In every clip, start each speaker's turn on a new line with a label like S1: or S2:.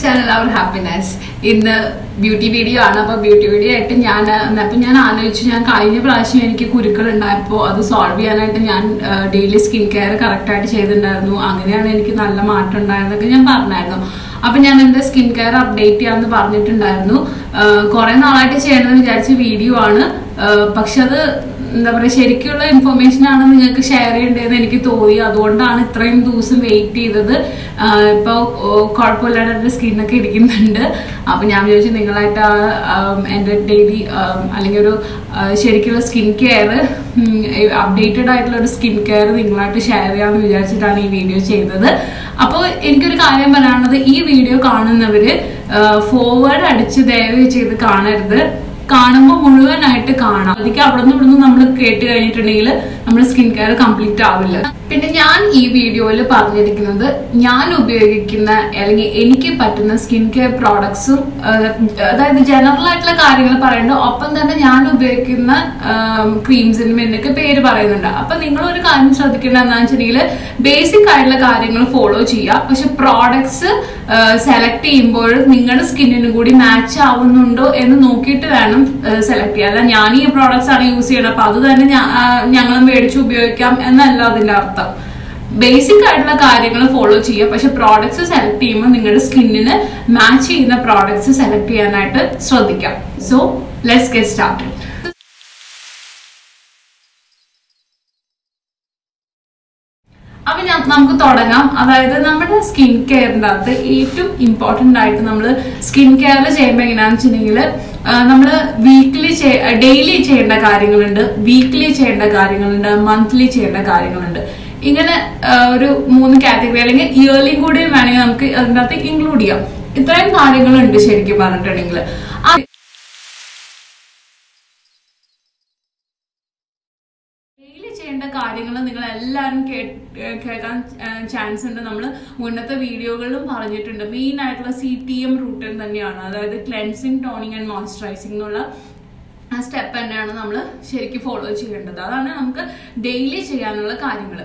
S1: channel Our Happiness ഇന്ന് beauty video ആണ് അപ്പൊ ബ്യൂട്ടി വീഡിയോ ആയിട്ട് ഞാൻ അപ്പൊ ഞാൻ ആലോചിച്ചു ഞാൻ കഴിഞ്ഞ പ്രാവശ്യം എനിക്ക് കുരുക്കൾ ഉണ്ടായപ്പോൾ അത് സോൾവ് ചെയ്യാനായിട്ട് ഞാൻ ഡെയിലി സ്കിൻ കെയർ കറക്റ്റ് ആയിട്ട് ചെയ്തിട്ടുണ്ടായിരുന്നു അങ്ങനെയാണ് എനിക്ക് നല്ല മാറ്റം ഉണ്ടായതൊക്കെ ഞാൻ പറഞ്ഞായിരുന്നു അപ്പൊ ഞാൻ എന്റെ സ്കിൻ കെയർ അപ്ഡേറ്റ് ചെയ്യാന്ന് പറഞ്ഞിട്ടുണ്ടായിരുന്നു കുറെ നാളായിട്ട് ചെയ്യണമെന്ന് വിചാരിച്ച വീഡിയോ ആണ് പക്ഷെ അത് എന്താ പറയുക ശരിക്കുള്ള ഇൻഫർമേഷൻ ആണ് നിങ്ങൾക്ക് ഷെയർ ചെയ്യേണ്ടതെന്ന് എനിക്ക് തോന്നി അതുകൊണ്ടാണ് ഇത്രയും ദിവസം വെയിറ്റ് ചെയ്തത് ഇപ്പോൾ കുഴപ്പമില്ലാതെ എൻ്റെ സ്കിന്നൊക്കെ ഇരിക്കുന്നുണ്ട് അപ്പം ഞാൻ വിചാരിച്ചു നിങ്ങളായിട്ട് എൻ്റെ ഡെയിലി അല്ലെങ്കിൽ ഒരു ശരിക്കുള്ള സ്കിൻ കെയർ അപ്ഡേറ്റഡ് ആയിട്ടുള്ള ഒരു സ്കിൻ കെയർ നിങ്ങളായിട്ട് ഷെയർ ചെയ്യാമെന്ന് വിചാരിച്ചിട്ടാണ് ഈ വീഡിയോ ചെയ്തത് അപ്പോൾ എനിക്കൊരു കാര്യം പറയാനുള്ളത് ഈ വീഡിയോ കാണുന്നവര് ഫോർവേഡ് അടിച്ച് ദയവ് ചെയ്ത് കാണരുത് കാണുമ്പോൾ മുഴുവനായിട്ട് കാണാം അതൊക്കെ അവിടെ നിന്ന് ഇവിടുന്ന് നമ്മൾ കേട്ട് കഴിഞ്ഞിട്ടുണ്ടെങ്കിൽ നമ്മുടെ സ്കിൻ കെയർ കംപ്ലീറ്റ് ആവില്ല പിന്നെ ഞാൻ ഈ വീഡിയോയിൽ പറഞ്ഞിരിക്കുന്നത് ഞാൻ ഉപയോഗിക്കുന്ന അല്ലെങ്കിൽ എനിക്ക് പറ്റുന്ന സ്കിൻ കെയർ പ്രോഡക്ട്സും അതായത് ജനറൽ ആയിട്ടുള്ള കാര്യങ്ങൾ പറയുന്നുണ്ട് ഒപ്പം തന്നെ ഞാൻ ഉപയോഗിക്കുന്ന ക്രീംസിനും എന്നൊക്കെ പേര് പറയുന്നുണ്ട് അപ്പൊ നിങ്ങൾ ഒരു കാര്യം ശ്രദ്ധിക്കേണ്ടത് എന്താണെന്ന് വെച്ചിട്ടുണ്ടെങ്കിൽ ബേസിക് ആയിട്ടുള്ള കാര്യങ്ങൾ ഫോളോ ചെയ്യുക പക്ഷെ പ്രോഡക്ട്സ് സെലക്ട് ചെയ്യുമ്പോൾ നിങ്ങളുടെ സ്കിന്നിനും കൂടി മാച്ച് ആവുന്നുണ്ടോ എന്ന് നോക്കിയിട്ട് വേണം സെലക്ട് ചെയ്യാൻ അല്ല ഞാൻ ഈ പ്രോഡക്ട്സ് ആണ് യൂസ് ചെയ്യണം അപ്പൊ അത് തന്നെ ഞങ്ങൾ മേടിച്ച് ഉപയോഗിക്കാം എന്നല്ല അതിന്റെ അർത്ഥം ബേസിക് ആയിട്ടുള്ള കാര്യങ്ങൾ ഫോളോ ചെയ്യുക പക്ഷെ പ്രോഡക്ട്സ് സെലക്ട് ചെയ്യുമ്പോൾ നിങ്ങളുടെ സ്കിന്നിന് മാച്ച് ചെയ്യുന്ന പ്രോഡക്ട്സ് സെലക്ട് ചെയ്യാനായിട്ട് ശ്രദ്ധിക്കാം സോ ലെറ്റ്സ് ഗെറ്റ് സ്റ്റാർട്ടഡ് അപ്പൊ ഞാൻ നമുക്ക് തുടങ്ങാം അതായത് നമ്മുടെ സ്കിൻ കെയറിൻ്റെ അകത്ത് ഏറ്റവും ഇമ്പോർട്ടൻ്റ് ആയിട്ട് നമ്മൾ സ്കിൻ കെയർ ചെയ്യുമ്പോൾ എങ്ങനെയാണെന്ന് വെച്ചിട്ടുണ്ടെങ്കിൽ നമ്മൾ വീക്ക്ലി ഡെയിലി ചെയ്യേണ്ട കാര്യങ്ങളുണ്ട് വീക്ക്ലി ചെയ്യേണ്ട കാര്യങ്ങളുണ്ട് മന്ത്ലി ചെയ്യേണ്ട കാര്യങ്ങളുണ്ട് ഇങ്ങനെ ഒരു മൂന്ന് കാറ്റഗറി അല്ലെങ്കിൽ ഇയർലിയും കൂടി വേണമെങ്കിൽ നമുക്ക് അതിൻ്റെ അകത്ത് ഇൻക്ലൂഡ് ചെയ്യാം ഇത്രയും കാര്യങ്ങളുണ്ട് ശരിക്കും പറഞ്ഞിട്ടുണ്ടെങ്കിൽ ഡെയിലി ചെയ്യേണ്ട കാര്യങ്ങൾ നിങ്ങൾ എല്ലാവരും കേൾക്കാൻ ചാൻസ് ഉണ്ട് നമ്മൾ മുന്നത്തെ വീഡിയോകളിലും പറഞ്ഞിട്ടുണ്ട് മെയിൻ ആയിട്ടുള്ള സി ടി എം റൂട്ടൻ തന്നെയാണ് അതായത് ക്ലെൻസിങ് ടോണിങ് ആൻഡ് മോയ്സ്ചറൈസിംഗ് എന്നുള്ള ആ സ്റ്റെപ്പ് തന്നെയാണ് നമ്മൾ ശരിക്കും ഫോളോ ചെയ്യേണ്ടത് അതാണ് നമുക്ക് ഡെയിലി ചെയ്യാനുള്ള കാര്യങ്ങൾ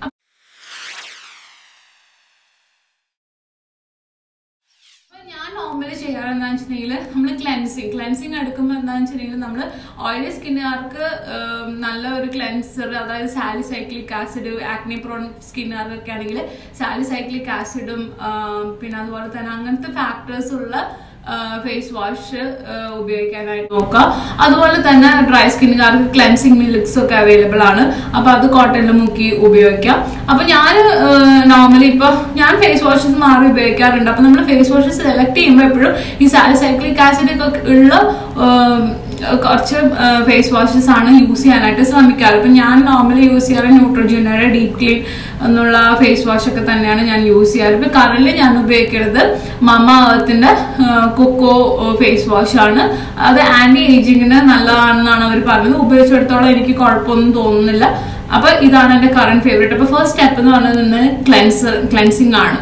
S1: ഞാൻ നോർമലി ചെയ്യാറെന്താണെന്ന് വെച്ചിട്ടുണ്ടെങ്കിൽ നമ്മൾ ക്ലെൻസിങ് ക്ലെൻസിങ് എടുക്കുമ്പോൾ എന്താണെന്ന് വെച്ചിട്ടുണ്ടെങ്കിൽ നമ്മൾ ഓയിലി സ്കിന്നുകാർക്ക് നല്ല ഒരു ക്ലെൻസർ അതായത് സാലിസൈക്ലിക് ആസിഡ് ആക്നി പ്രോൺ സ്കിന്നുകാർക്കൊക്കെ ആണെങ്കിൽ സാലിസൈക്ലിക് ആസിഡും പിന്നെ അതുപോലെ തന്നെ അങ്ങനത്തെ ഫാക്ടേഴ്സ് ഉള്ള ഫേസ് വാഷ് ഉപയോഗിക്കാനായിട്ട് നോക്കുക അതുപോലെ തന്നെ ഡ്രൈ സ്കിന്നുകാർക്ക് ക്ലെൻസിങ് മിൽക്സ് ഒക്കെ അവൈലബിൾ ആണ് അപ്പൊ അത് കോട്ടണിൽ മുക്കി ഉപയോഗിക്കാം അപ്പൊ ഞാൻ നോർമലി ഇപ്പൊ ഞാൻ ഫേസ് വാഷസ് മാറി ഉപയോഗിക്കാറുണ്ട് അപ്പൊ നമ്മൾ ഫേസ് വാഷ് സെലക്ട് ചെയ്യുമ്പോൾ എപ്പോഴും ഈ സാലിസൈക്ലിക് ആസിഡ് ഒക്കെ ഉള്ള കുറച്ച് ഫേസ് വാഷസ് ആണ് യൂസ് ചെയ്യാനായിട്ട് ശ്രമിക്കാറ് ഇപ്പം ഞാൻ നോർമലി യൂസ് ചെയ്യാറ് ന്യൂട്രോജീനയുടെ ഡീപ് ക്ലീൻ എന്നുള്ള ഫേസ് വാഷ് ഒക്കെ തന്നെയാണ് ഞാൻ യൂസ് ചെയ്യാറ് ഇപ്പം കറന്റ് ഞാൻ ഉപയോഗിക്കുന്നത് മമ എർത്തിന്റെ കൊക്കോ ഫേസ് വാഷ് ആണ് അത് ആന്റി ഏജിങ്ങിന് നല്ലതാണെന്നാണ് അവർ പറഞ്ഞത് ഉപയോഗിച്ചിടത്തോളം എനിക്ക് കുഴപ്പമൊന്നും തോന്നുന്നില്ല അപ്പൊ ഇതാണ് എന്റെ കറന്റ് ഫേവറേറ്റ് അപ്പൊ ഫസ്റ്റ് സ്റ്റെപ്പ് എന്ന് പറയുന്നത് ക്ലെൻസർ ക്ലെൻസിങ് ആണ്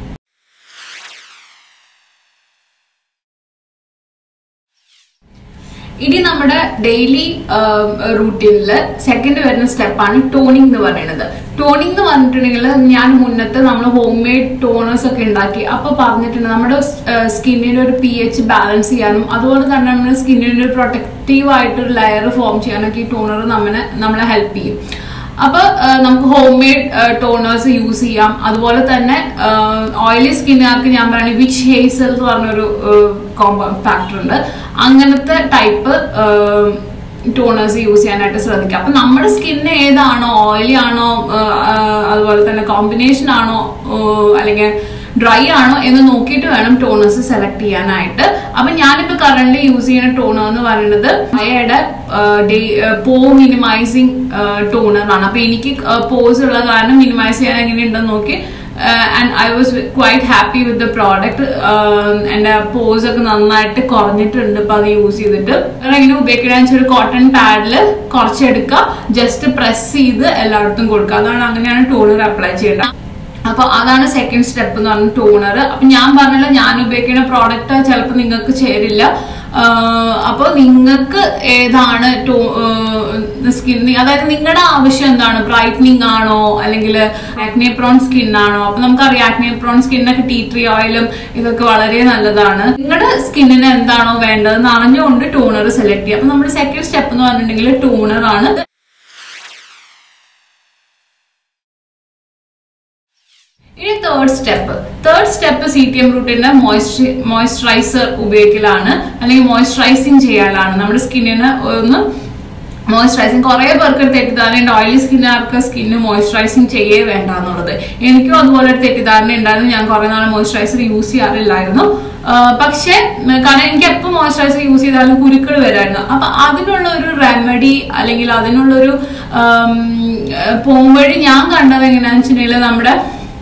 S1: ഇനി നമ്മുടെ ഡെയിലി റൂട്ടീനിൽ സെക്കൻഡ് വരുന്ന സ്റ്റെപ്പാണ് ടോണിംഗ് എന്ന് പറയുന്നത് ടോണിംഗ് എന്ന് പറഞ്ഞിട്ടുണ്ടെങ്കിൽ ഞാൻ മുന്നത്തെ നമ്മൾ ഹോം മെയ്ഡ് ടോണേഴ്സ് ഒക്കെ ഉണ്ടാക്കി അപ്പൊ പറഞ്ഞിട്ടുണ്ട് നമ്മുടെ സ്കിന്നിന്റെ ഒരു പി എച്ച് ബാലൻസ് ചെയ്യാനും അതുപോലെ തന്നെ നമ്മുടെ സ്കിന്നിന്റെ ഒരു പ്രൊട്ടക്റ്റീവ് ആയിട്ടൊരു ലെയർ ഫോം ചെയ്യാനൊക്കെ ഈ ടോണർ നമ്മളെ നമ്മളെ ഹെൽപ്പ് ചെയ്യും അപ്പൊ നമുക്ക് ഹോം മെയ്ഡ് ടോണേഴ്സ് യൂസ് ചെയ്യാം അതുപോലെ തന്നെ ഓയിലി സ്കിന്നുകാർക്ക് ഞാൻ പറയുന്നത് വിച്ച് ഹേസൽ എന്ന് പറഞ്ഞൊരു കോമ്പൗണ്ട് ഫാക്ടർ ഉണ്ട് അങ്ങനത്തെ ടൈപ്പ് ടോണേഴ്സ് യൂസ് ചെയ്യാനായിട്ട് ശ്രദ്ധിക്കുക അപ്പൊ നമ്മുടെ സ്കിന്ന് ഏതാണോ ഓയിലി ആണോ അതുപോലെ തന്നെ കോമ്പിനേഷൻ ആണോ അല്ലെങ്കിൽ ഡ്രൈ ആണോ എന്ന് നോക്കിയിട്ട് വേണം ടോണേഴ്സ് സെലക്ട് ചെയ്യാനായിട്ട് അപ്പൊ ഞാനിപ്പോ കറന്റ് യൂസ് ചെയ്യുന്ന ടോണർ എന്ന് പറയുന്നത് മയയുടെ പോ മിനിമൈസിങ് ടോണർ ആണ് അപ്പൊ എനിക്ക് പോസ് ഉള്ള കാരണം മിനിമൈസ് ചെയ്യാൻ എങ്ങനെയുണ്ടെന്ന് നോക്കി and I was quite happy with the product എൻ്റെ പോസ് ഒക്കെ നന്നായിട്ട് കുറഞ്ഞിട്ടുണ്ട് ഇപ്പൊ അത് യൂസ് ചെയ്തിട്ട് എങ്ങനെ ഉപയോഗിക്കണമെന്ന് വെച്ചാൽ ഒരു കോട്ടൺ പാഡിൽ കുറച്ചെടുക്കുക ജസ്റ്റ് പ്രസ് ചെയ്ത് എല്ലായിടത്തും കൊടുക്കുക അതാണ് അങ്ങനെയാണ് ടോണർ അപ്ലൈ ചെയ്യേണ്ടത് അപ്പൊ അതാണ് സെക്കൻഡ് സ്റ്റെപ്പ് എന്ന് പറഞ്ഞ ടോണർ അപ്പൊ ഞാൻ പറഞ്ഞല്ലോ ഞാൻ ഉപയോഗിക്കുന്ന പ്രോഡക്റ്റ് ചിലപ്പോൾ നിങ്ങൾക്ക് ചേരില്ല അപ്പോൾ നിങ്ങൾക്ക് ഏതാണ് സ്കിൻ അതായത് നിങ്ങളുടെ ആവശ്യം എന്താണ് ബ്രൈറ്റനിങ് ആണോ അല്ലെങ്കിൽ ആക്നെ പ്രോൺ സ്കിൻ ആണോ അപ്പൊ നമുക്കറിയാം ആക്നെ പ്രോൺ സ്കിന്നൊക്കെ ടീ ട്രീ ഓയിലും ഇതൊക്കെ വളരെ നല്ലതാണ് നിങ്ങളുടെ സ്കിന്നിന് എന്താണോ വേണ്ടത് അറിഞ്ഞുകൊണ്ട് ടൂണർ സെലക്ട് ചെയ്യുക അപ്പൊ നമ്മുടെ സെക്കൻഡ് സ്റ്റെപ്പ് എന്ന് പറഞ്ഞിട്ടുണ്ടെങ്കിൽ ടൂണർ ആണ് ഇനി third step third step C T M റൂട്ടിന്റെ മോയ്സ്ചറൈസർ ഉപയോഗിക്കലാണ് അല്ലെങ്കിൽ മോയ്സ്ചറൈസിങ് ചെയ്യാനാണ് നമ്മുടെ സ്കിന്നിന് ഒന്ന് മോയ്സ്ചറൈസിങ് കുറെ പേർക്ക് ഒരു തെറ്റിദ്ധാരണയുണ്ട് ഓയിലി സ്കിന്നുകാർക്ക് സ്കിന്ന് മോയ്സ്ചറൈസിങ് ചെയ്യേ വേണ്ട എന്നുള്ളത് എനിക്കും അതുപോലെ ഒരു തെറ്റിദ്ധാരണ ഉണ്ടായിരുന്നു ഞാൻ കുറെ നാൾ മോയ്സ്ചറൈസർ യൂസ് ചെയ്യാറില്ലായിരുന്നു ആ, പക്ഷേ ഉം, കാരണം എനിക്ക് എപ്പോൾ മോയ്സ്ചറൈസർ യൂസ് ചെയ്താലും കുരുക്കൾ വരായിരുന്നു അപ്പൊ അതിനുള്ള ഒരു റെമഡി അല്ലെങ്കിൽ അതിനുള്ളൊരു ആം, പോംവഴി ഞാൻ കണ്ടത് എങ്ങനെയാണെന്ന് വെച്ചിട്ടുണ്ടെങ്കിൽ നമ്മുടെ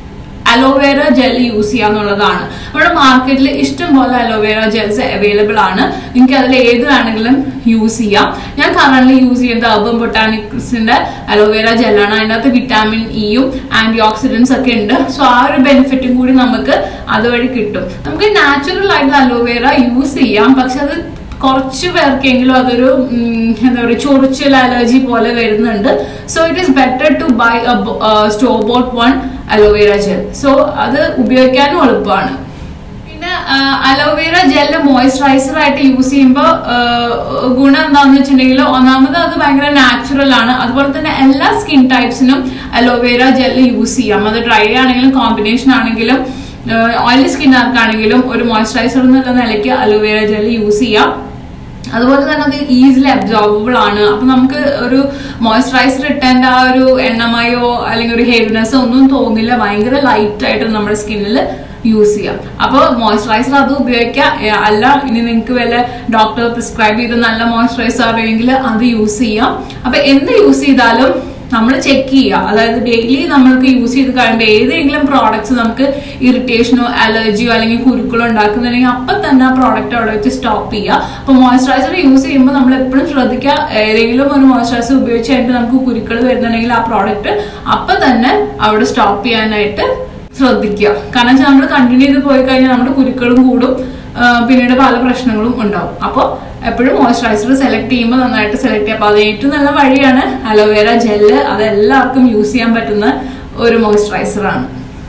S1: അലോവേറ ജെൽ യൂസ് ചെയ്യാന്നുള്ളതാണ് നമ്മുടെ മാർക്കറ്റിൽ ഇഷ്ടം പോലെ അലോവേറ ജെൽസ് അവൈലബിൾ ആണ് നിങ്ങൾക്ക് അതിൽ ഏത് വേണമെങ്കിലും യൂസ് ചെയ്യാം ഞാൻ കറന്റ് യൂസ് ചെയ്യുന്നത് അർബൻ ബൊട്ടാനിക്സിന്റെ അലോവേറ ജെല്ലാണ് അതിനകത്ത് വിറ്റാമിൻ ഇയും ആന്റി ഓക്സിഡൻസ് ഒക്കെ ഉണ്ട് സോ ആ ഒരു ബെനിഫിറ്റും കൂടി നമുക്ക് അതുവഴി കിട്ടും നമുക്ക് നാച്ചുറൽ ആയിട്ടുള്ള അലോവേറ യൂസ് ചെയ്യാം പക്ഷെ അത് കുറച്ച് പേർക്കെങ്കിലും അതൊരു ഉം, എന്താ പറയുക ചൊറിച്ചിൽ അലർജി പോലെ വരുന്നുണ്ട് so it is better to buy store bought one aloe vera gel so അത് ഉപയോഗിക്കാനും എളുപ്പമാണ് പിന്നെ അലോവേറ ജെല്ല് മോയ്സ്ചറൈസർ ആയിട്ട് യൂസ് ചെയ്യുമ്പോൾ ഗുണം എന്താണെന്ന് വെച്ചിട്ടുണ്ടെങ്കിൽ ഒന്നാമത് അത് ഭയങ്കര നാച്ചുറൽ ആണ് അതുപോലെ തന്നെ എല്ലാ സ്കിൻ ടൈപ്സിനും അലോവേറ ജെല്ല് യൂസ് ചെയ്യാം അത് ഡ്രൈ ആണെങ്കിലും കോമ്പിനേഷൻ ആണെങ്കിലും ഓയിലി സ്കിന്നുകാർക്കാണെങ്കിലും ഒരു മോയ്സ്ചറൈസർ എന്നുള്ള നിലയ്ക്ക് അലോവേറ ജെല്ല് യൂസ് ചെയ്യാം അതുപോലെ തന്നെ അത് ഈസിലി അബ്സോർബിൾ ആണ് അപ്പൊ നമുക്ക് ഒരു മോയ്സ്ചറൈസർ ഇട്ടതിന്റെ ആ ഒരു എണ്ണമയോ അല്ലെങ്കിൽ ഒരു ഹെവിനെസ് ഒന്നും തോന്നില്ല ഭയങ്കര ലൈറ്റ് ആയിട്ട് നമ്മുടെ സ്കിന്നിൽ യൂസ് ചെയ്യാം അപ്പോൾ മോയ്സ്ചറൈസർ അത് ഉപയോഗിക്കാം ഏ, അല്ല ഇനി നിങ്ങൾക്ക് വല്ല ഡോക്ടർ പ്രിസ്ക്രൈബ് ചെയ്ത നല്ല മോയ്സ്ചറൈസർ അറിയുമെങ്കിൽ അത് യൂസ് ചെയ്യാം അപ്പൊ എന്ത് യൂസ് ചെയ്താലും നമ്മൾ ചെക്ക് ചെയ്യുക അതായത് ഡെയിലി നമ്മൾക്ക് യൂസ് ചെയ്ത് കഴിയുമ്പോൾ ഏതെങ്കിലും പ്രോഡക്ട്സ് നമുക്ക് ഇറിറ്റേഷനോ അലർജിയോ അല്ലെങ്കിൽ കുരുക്കളോ ഉണ്ടാക്കുന്നുണ്ടെങ്കിൽ അപ്പം തന്നെ ആ പ്രോഡക്റ്റ് അവിടെ വെച്ച് സ്റ്റോപ്പ് ചെയ്യുക അപ്പോൾ മോയ്സ്ചറൈസർ യൂസ് ചെയ്യുമ്പോൾ നമ്മൾ എപ്പോഴും ശ്രദ്ധിക്കുക ഏതെങ്കിലും ഒരു മോയ്സ്ചറൈസർ ഉപയോഗിച്ച് കഴിഞ്ഞിട്ട് നമുക്ക് കുരുക്കൾ വരുന്നുണ്ടെങ്കിൽ ആ പ്രോഡക്റ്റ് അപ്പം തന്നെ അവിടെ സ്റ്റോപ്പ് ചെയ്യാനായിട്ട് ശ്രദ്ധിക്കുക കാരണം വെച്ചാൽ നമ്മൾ കണ്ടിന്യൂ ചെയ്ത് പോയി കഴിഞ്ഞാൽ നമ്മുടെ കുരുക്കളും കൂടും ആ, പിന്നീട് പല പ്രശ്നങ്ങളും ഉണ്ടാവും അപ്പോൾ എപ്പോഴും മോയ്സ്ചറൈസർ സെലക്ട് ചെയ്യുമ്പോൾ നന്നായിട്ട് സെലക്ട് ചെയ്യുക അപ്പോൾ അത് ഏറ്റവും നല്ല വഴിയാണ് അലോവേര ജെല്ല് അത് എല്ലാവർക്കും യൂസ് ചെയ്യാൻ പറ്റുന്ന ഒരു മോയ്സ്ചറൈസർ ആണ്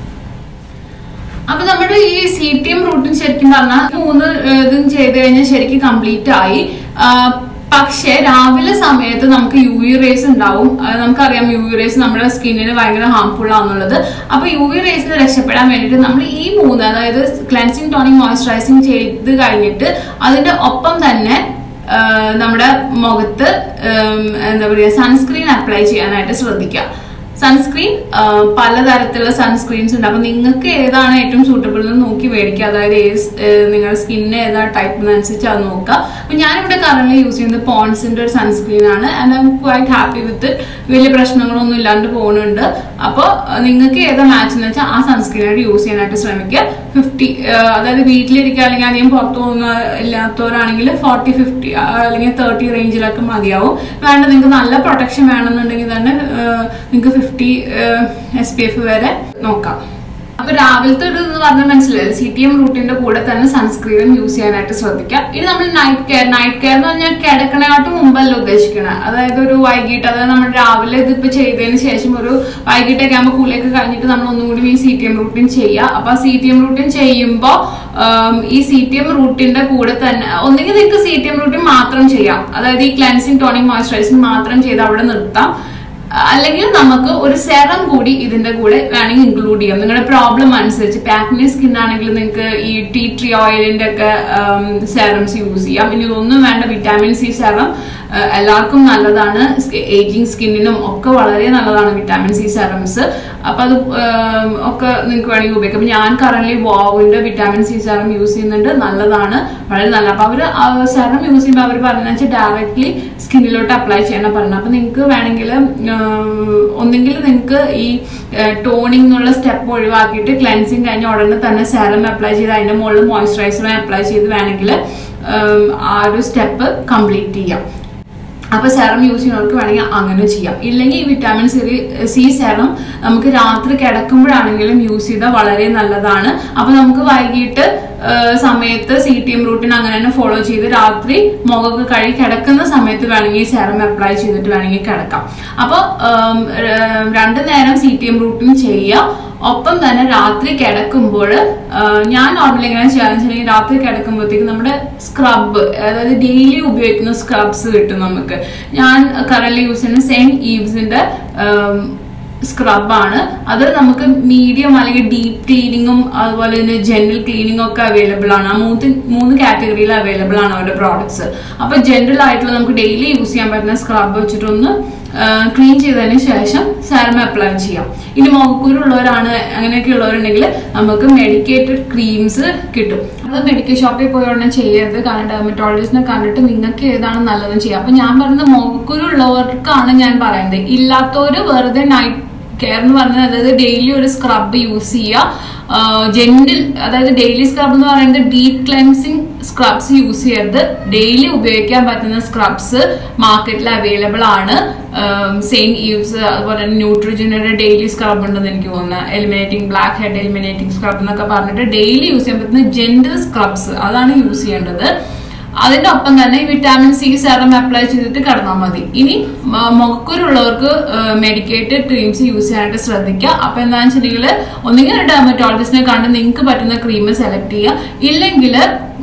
S1: അപ്പൊ നമ്മുടെ ഈ സി ടി എം റൂട്ടിൻ ശരിക്കും പറഞ്ഞാൽ മൂന്ന് ഏഹ്, ഇതും ചെയ്ത് കഴിഞ്ഞാൽ ശരിക്കും കംപ്ലീറ്റ് ആയി ആ, പക്ഷേ രാവിലെ സമയത്ത് നമുക്ക് യു വി റേസ് ഉണ്ടാവും അത് നമുക്കറിയാം യു വി റേസ് നമ്മുടെ സ്കിന്നിന് ഭയങ്കര ഹാർംഫുൾ ആണെന്നുള്ളത് അപ്പൊ യു വി റേസിന് രക്ഷപ്പെടാൻ വേണ്ടിയിട്ട് നമ്മൾ ഈ മൂന്ന് അതായത് ക്ലെൻസിങ് ടോണിങ് മോയ്സ്ചറൈസിങ് ചെയ്ത് കഴിഞ്ഞിട്ട് അതിന്റെ ഒപ്പം തന്നെ ആ, നമ്മുടെ മുഖത്ത് ഉം, എന്താ പറയുക സൺസ്ക്രീൻ അപ്ലൈ ചെയ്യാനായിട്ട് ശ്രദ്ധിക്കുക സൺസ്ക്രീൻ പലതരത്തിലുള്ള സൺസ്ക്രീൻസ് ഉണ്ട് അപ്പൊ നിങ്ങൾക്ക് ഏതാണ് ഏറ്റവും സൂട്ടബിൾ എന്ന് നോക്കി മേടിക്കുക അതായത് ഏത് സ്- ഏഹ് നിങ്ങളുടെ സ്കിന്നിന് ഏതാ ടൈപ്പിനനുസരിച്ച് അത് നോക്കുക അപ്പൊ ഞാനിവിടെ കറന്റ് യൂസ് ചെയ്യുന്നത് പോൺസിന്റെ ഒരു സൺസ്ക്രീൻ ആണ് and I'm quite happy with വലിയ പ്രശ്നങ്ങളൊന്നും ഇല്ലാണ്ട് പോകുന്നുണ്ട് അപ്പോൾ നിങ്ങൾക്ക് ഏതാ മാച്ച് എന്ന് വെച്ചാൽ ആ സൺസ്ക്രീൻ ആയിട്ട് യൂസ് ചെയ്യാനായിട്ട് ശ്രമിക്കുക ഫിഫ്റ്റി അതായത് വീട്ടിലിരിക്കുക അല്ലെങ്കിൽ അധികം പുറത്തു പോകുന്ന ഇല്ലാത്തവരാണെങ്കിൽ ഫോർട്ടി ഫിഫ്റ്റി അല്ലെങ്കിൽ തേർട്ടി റേഞ്ചിലൊക്കെ മതിയാവും വേണ്ട നിങ്ങൾക്ക് നല്ല പ്രൊട്ടക്ഷൻ വേണമെന്നുണ്ടെങ്കിൽ തന്നെ നിങ്ങൾക്ക് ഫിഫ്റ്റി എസ് പി എഫ് വരെ നോക്കാം അപ്പൊ രാവിലത്തെ ഒരു എന്ന് പറഞ്ഞാൽ മനസ്സിലായി സി ടി എം റൂട്ടിന്റെ കൂടെ തന്നെ സൺസ്ക്രീനും യൂസ് ചെയ്യാനായിട്ട് ശ്രദ്ധിക്കാം ഇനി നമ്മൾ നൈറ്റ് കെയർ നൈറ്റ് കെയർ എന്ന് പറഞ്ഞാൽ കിടക്കണാട്ടും മുമ്പല്ല ഉദ്ദേശിക്കണത് അതായത് ഒരു വൈകിട്ട് അതായത് നമ്മൾ രാവിലെ ഇതിപ്പോ ചെയ്തതിന് ശേഷം ഒരു വൈകിട്ടൊക്കെ ആകുമ്പോൾ കുളിയൊക്കെ കഴിഞ്ഞിട്ട് നമ്മൾ ഒന്നും കൂടി ഈ സി ടി എം റൂട്ടിൻ ചെയ്യുക അപ്പൊ സി ടി എം റൂട്ടിൻ ചെയ്യുമ്പോൾ ഈ സി ടി എം റൂട്ടിന്റെ കൂടെ തന്നെ ഒന്നുകിൽ നിങ്ങൾക്ക് സി ടി എം റൂട്ടിൻ മാത്രം ചെയ്യാം അതായത് ഈ ക്ലെൻസിങ് ടോണിക് മോയ്സ്ചറൈസിങ് മാത്രം ചെയ്ത് അവിടെ നിർത്താം അല്ലെങ്കിൽ നമുക്ക് ഒരു സെറം കൂടി ഇതിന്റെ കൂടെ വേണമെങ്കിൽ ഇൻക്ലൂഡ് ചെയ്യാം നിങ്ങളുടെ പ്രോബ്ലം അനുസരിച്ച് പാക്നി സ്കിൻ ആണെങ്കിൽ നിങ്ങൾക്ക് ഈ ടീ ട്രീ ഓയിലിന്റെ ഒക്കെ സെറംസ് യൂസ് ചെയ്യാം ഇനി ഇതൊന്നും വേണ്ട വിറ്റാമിൻ സി സെറം എല്ലാവർക്കും നല്ലതാണ് ഏജിങ് സ്കിന്നിനും ഒക്കെ വളരെ നല്ലതാണ് വിറ്റാമിൻ സി സെറംസ് അപ്പൊ അത് ഉം, ഒക്കെ നിങ്ങൾക്ക് വേണമെങ്കിൽ ഉപയോഗിക്കാം അപ്പൊ ഞാൻ കറന്റ് വാവിന്റെ വിറ്റാമിൻ സി സെറം യൂസ് ചെയ്യുന്നുണ്ട് നല്ലതാണ് വളരെ നല്ല അപ്പൊ അവര് സെറം യൂസ് ചെയ്യുമ്പോൾ അവർ പറഞ്ഞ വെച്ചാൽ ഡയറക്ട്ലി സ്കിന്നിലോട്ട് അപ്ലൈ ചെയ്യാനാണ് പറഞ്ഞത് അപ്പൊ നിങ്ങൾക്ക് വേണമെങ്കിൽ ഒന്നെങ്കിൽ നിങ്ങൾക്ക് ഈ ടോണിംഗ് എന്നുള്ള സ്റ്റെപ്പ് ഒഴിവാക്കിയിട്ട് ക്ലെൻസിങ് കഴിഞ്ഞ ഉടനെ തന്നെ സെറം അപ്ലൈ ചെയ്ത് അതിന്റെ മുകളിൽ മോയ്സ്ചറൈസറും അപ്ലൈ ചെയ്ത് വേണമെങ്കിൽ ആ ഒരു സ്റ്റെപ്പ് കംപ്ലീറ്റ് ചെയ്യാം അപ്പൊ സെറം യൂസ് ചെയ്യുന്നവർക്ക് വേണമെങ്കിൽ അങ്ങനെ ചെയ്യാം ഇല്ലെങ്കിൽ ഈ വിറ്റാമിൻ സി സി സെറം നമുക്ക് രാത്രി കിടക്കുമ്പോഴാണെങ്കിലും യൂസ് ചെയ്താൽ വളരെ നല്ലതാണ് അപ്പൊ നമുക്ക് വൈകിട്ട് ആ, സമയത്ത് സി ടി എം റൂട്ടിന് അങ്ങനെ തന്നെ ഫോളോ ചെയ്ത് രാത്രി മുഖമൊക്കെ കഴുകി കിടക്കുന്ന സമയത്ത് വേണമെങ്കിൽ സെറം അപ്ലൈ ചെയ്തിട്ട് വേണമെങ്കിൽ കിടക്കാം അപ്പോൾ രണ്ടു നേരം സി ടി എം റൂട്ടിന് ചെയ്യുക ഒപ്പം തന്നെ രാത്രി കിടക്കുമ്പോൾ ഞാൻ നോർമലി എങ്ങനെ ചെയ്യാന്ന് വെച്ചിട്ടുണ്ടെങ്കിൽ രാത്രി കിടക്കുമ്പോഴത്തേക്ക് നമ്മുടെ സ്ക്രബ് അതായത് ഡെയിലി ഉപയോഗിക്കുന്ന സ്ക്രബ്സ് കിട്ടും നമുക്ക് ഞാൻ കറന്റ് യൂസ് ചെയ്യുന്ന സെയിന്റ് ഈവ്സിന്റെ സ്ക്രബാണ് അത് നമുക്ക് മീഡിയം അല്ലെങ്കിൽ ഡീപ്പ് ക്ലീനിങ്ങും അതുപോലെ തന്നെ ജനറൽ ക്ലീനിങ്ങും ഒക്കെ അവൈലബിൾ ആണ് ആ മൂന്ന് മൂന്ന് കാറ്റഗറിയിൽ അവൈലബിൾ ആണ് അവരുടെ പ്രോഡക്ട്സ് അപ്പൊ ജനറൽ ആയിട്ടുള്ള നമുക്ക് ഡെയിലി യൂസ് ചെയ്യാൻ പറ്റുന്ന സ്ക്രബ് വെച്ചിട്ടൊന്ന് ക്ലീൻ ചെയ്തതിന് ശേഷം സാരം അപ്ലൈ ചെയ്യാം ഇനി മുഖക്കുരുള്ളവരാണ് അങ്ങനെയൊക്കെ ഉള്ളവരുണ്ടെങ്കിൽ നമുക്ക് മെഡിക്കേറ്റഡ് ക്രീംസ് കിട്ടും അത് മെഡിക്കൽ ഷോപ്പിൽ പോയി ഉടനെ ചെയ്യരുത് കാരണം ഡെർമറ്റോളജിസ്റ്റിനെ കണ്ടിട്ട് നിങ്ങൾക്ക് ഏതാണ് നല്ലതെന്ന് ചെയ്യാം അപ്പൊ ഞാൻ പറയുന്നത് മുഖക്കുരുള്ളവർക്കാണ് ഞാൻ പറയുന്നത് ഇല്ലാത്തവര് വെറുതെ നൈറ്റ് കെയർ എന്ന് പറഞ്ഞാൽ അതായത് ഡെയിലി ഒരു സ്ക്രബ് യൂസ് ചെയ്യുക ജെന്റിൽ അതായത് ഡെയിലി സ്ക്രബ് എന്ന് പറയുന്നത് ഡീപ് ക്ലെൻസിങ് സ്ക്രബ്സ് യൂസ് ചെയ്യരുത് ഡെയിലി ഉപയോഗിക്കാൻ പറ്റുന്ന സ്ക്രബ്സ് മാർക്കറ്റിൽ അവൈലബിൾ ആണ് സെയിൻ ഈവ്സ് അതുപോലെ തന്നെ ന്യൂട്രിജനയുടെ ഡെയിലി സ്ക്രബ് ഉണ്ടെന്ന് എനിക്ക് തോന്നുന്നത് eliminating black head eliminating scrub എന്നൊക്കെ പറഞ്ഞിട്ട് ഡെയിലി യൂസ് ചെയ്യാൻ പറ്റുന്ന ജെന്റിൽ സ്ക്രബ്സ് അതാണ് യൂസ് ചെയ്യേണ്ടത് അതിന്റെ ഒപ്പം തന്നെ ഈ വിറ്റാമിൻ സി സെറം അപ്ലൈ ചെയ്തിട്ട് കിടന്നാൽ മതി ഇനി മ- മുഖക്കുരുള്ളവർക്ക് മെഡിക്കേറ്റഡ് ക്രീംസ് യൂസ് ചെയ്യാനായിട്ട് ശ്രദ്ധിക്കുക അപ്പൊ എന്താണെന്ന് വെച്ചിട്ടുണ്ടെങ്കിൽ ഒന്നുകിൽ ഡെർമറ്റോളജിസ്റ്റിനെ കണ്ട് നിങ്ങൾക്ക് പറ്റുന്ന ക്രീം സെലക്ട് ചെയ്യുക ഇല്ലെങ്കിൽ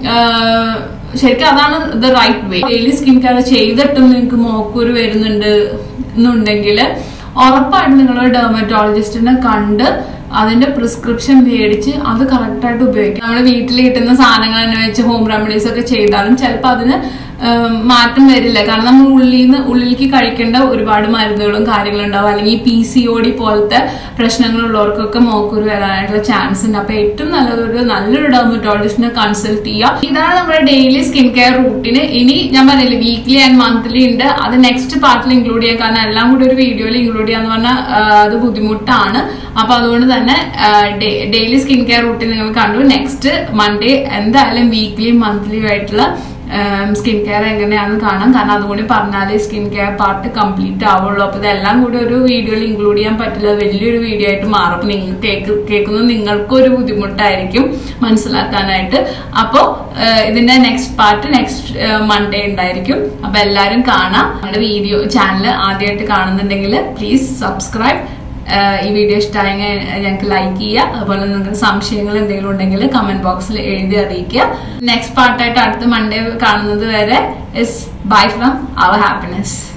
S1: ശരിക്കും അതാണ് the right way daily skin care ചെയ്തിട്ടും നിങ്ങൾക്ക് മുഖക്കുരു വരുന്നുണ്ട് എന്നുണ്ടെങ്കിൽ ഉറപ്പായിട്ടും നിങ്ങൾ ഡെർമറ്റോളജിസ്റ്റിനെ കണ്ട് അതിന്റെ പ്രിസ്ക്രിപ്ഷൻ മേടിച്ച് അത് കറക്റ്റായിട്ട് ഉപയോഗിക്കാം നമ്മൾ വീട്ടിൽ കിട്ടുന്ന സാധനങ്ങൾ തന്നെ വെച്ച് ഹോം റെമഡീസ് ഒക്കെ ചെയ്താലും ചിലപ്പോൾ അതിന് ഉം, മാറ്റം വരില്ല കാരണം നമ്മൾ ഉള്ളിൽ നിന്ന് ഉള്ളിലേക്ക് കഴിക്കേണ്ട ഒരുപാട് മരുന്നുകളും കാര്യങ്ങളും ഉണ്ടാവും അല്ലെങ്കിൽ പി സി ഒ ഡി പോലത്തെ പ്രശ്നങ്ങളുള്ളവർക്കൊക്കെ മോക്കുരു വരാനായിട്ടുള്ള ചാൻസ് ഉണ്ട് അപ്പൊ ഏറ്റവും നല്ലതൊരു നല്ലൊരു ഡെർമറ്റോളജിസ്റ്റിനെ കൺസൾട്ട് ചെയ്യുക ഇതാണ് നമ്മുടെ ഡെയിലി സ്കിൻ കെയർ റൂട്ടീന് ഇനി ഞാൻ പറഞ്ഞില്ലേ വീക്ക്ലി ആൻഡ് മന്ത്ലി ഉണ്ട് അത് നെക്സ്റ്റ് പാർട്ടിൽ ഇൻക്ലൂഡ് ചെയ്യാം കാരണം എല്ലാം കൂടി ഒരു വീഡിയോയിൽ ഇൻക്ലൂഡ് ചെയ്യാന്ന് പറഞ്ഞാൽ ആ, അത് ബുദ്ധിമുട്ടാണ് അപ്പൊ അതുകൊണ്ട് തന്നെ ഡെയിലി സ്കിൻ കെയർ റൂട്ടീൻ നിങ്ങൾ കണ്ടു നെക്സ്റ്റ് മൺഡേ എന്തായാലും വീക്ക്ലിയും മന്ത്ലിയും ആയിട്ടുള്ള സ്കിൻ കെയർ എങ്ങനെയാണെന്ന് കാണാം കാരണം അതുകൂടി പറഞ്ഞാലേ സ്കിൻ കെയർ പാർട്ട് കംപ്ലീറ്റ് ആവുള്ളൂ അപ്പൊ ഇതെല്ലാം കൂടി ഒരു വീഡിയോയിൽ ഇൻക്ലൂഡ് ചെയ്യാൻ പറ്റില്ല അത് വലിയൊരു വീഡിയോ ആയിട്ട് മാറും അപ്പൊ നിങ്ങൾ കേക്ക് കേൾക്കുന്നത് നിങ്ങൾക്കും ഒരു ബുദ്ധിമുട്ടായിരിക്കും മനസ്സിലാക്കാനായിട്ട് അപ്പോൾ ഇതിന്റെ നെക്സ്റ്റ് പാർട്ട് നെക്സ്റ്റ് മൺഡേ ഉണ്ടായിരിക്കും അപ്പൊ എല്ലാവരും കാണാം നമ്മുടെ വീഡിയോ ചാനൽ ആദ്യമായിട്ട് കാണുന്നുണ്ടെങ്കിൽ പ്ലീസ് സബ്സ്ക്രൈബ് ആഹ് ഈ വീഡിയോ ഇഷ്ടമായെങ്കിൽ ഞങ്ങൾക്ക് ലൈക്ക് ചെയ്യുക അതുപോലെ നിങ്ങൾക്ക് സംശയങ്ങൾ എന്തെങ്കിലും ഉണ്ടെങ്കിൽ കമന്റ് ബോക്സിൽ എഴുതി അറിയിക്കുക നെക്സ്റ്റ് പാർട്ടായിട്ട് അടുത്ത മൺഡേ കാണുന്നത് വരെ is bye from Our happiness